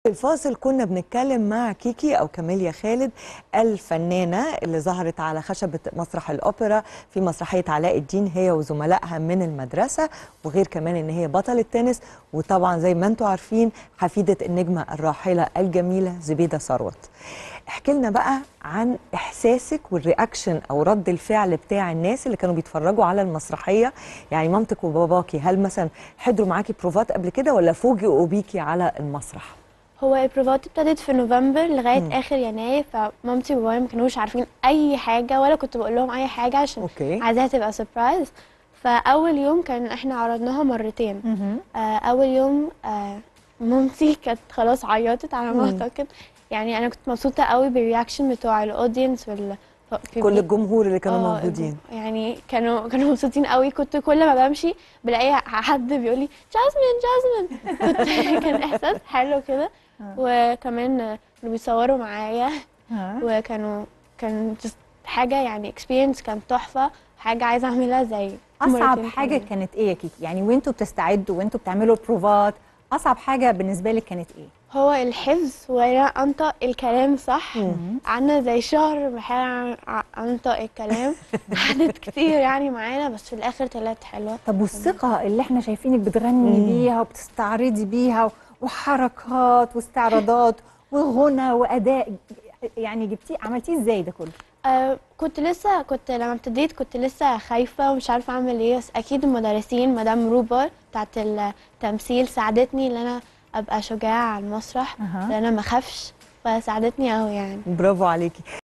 الفاصل كنا بنتكلم مع كيكي او كاميليا خالد الفنانه اللي ظهرت على خشبه مسرح الاوبرا في مسرحيه علاء الدين هي وزملائها من المدرسه وغير كمان ان هي بطله تنس وطبعا زي ما انتم عارفين حفيده النجمه الراحله الجميله زبيده ثروت. احكي لنا بقى عن احساسك والرياكشن او رد الفعل بتاع الناس اللي كانوا بيتفرجوا على المسرحيه يعني مامتك وباباكي هل مثلا حضروا معاكي بروفات قبل كده ولا فوجئوا بيكي على المسرح؟ هو البروفات ابتدت في نوفمبر لغايه مم. اخر يناير فمامتي وبابايا ما كانوش عارفين اي حاجه ولا كنت بقول لهم اي حاجه عشان اوكي عايزاها تبقى سربرايز فاول يوم كان احنا عرضناها مرتين مهم. آه اول يوم آه مامتي كانت خلاص عيطت على ما مم. اعتقد يعني انا كنت مبسوطه قوي بالرياكشن بتوع الاودينس وال كل الجمهور اللي كانوا آه، موجودين يعني كانوا كانوا مبسوطين قوي كنت كل ما بمشي بلاقي حد بيقول لي جاسمين جاسمين كنت كان احساس حلو كده آه. وكمان كانوا بيصوروا معايا ها. وكانوا كان just حاجه يعني اكسبيرينس كانت تحفه حاجه عايزه اعملها زي اصعب مرتين حاجه كمان. كانت ايه يا كيكي يعني وانتوا بتستعدوا وانتوا بتعملوا البروفات اصعب حاجه بالنسبه لك كانت ايه هو الحفظ وانا انطق الكلام صح مم. قعدنا زي شهر بحاول انطق الكلام قعدت كتير يعني معانا بس في الاخر طلعت حلوه طب والثقه اللي احنا شايفينك بتغني مم. بيها وبتستعرضي بيها وحركات واستعراضات وغنى واداء يعني جبتيه عملتيه ازاي ده كله آه كنت لسه كنت لما ابتديت كنت لسه خايفة ومش عارفة أعمل إيه بس أكيد المدرسين مدام روبر بتاعت التمثيل ساعدتني إن أنا أبقى شجاعة على المسرح أها. إن أنا ما أخافش فساعدتني أوي يعني برافو عليكي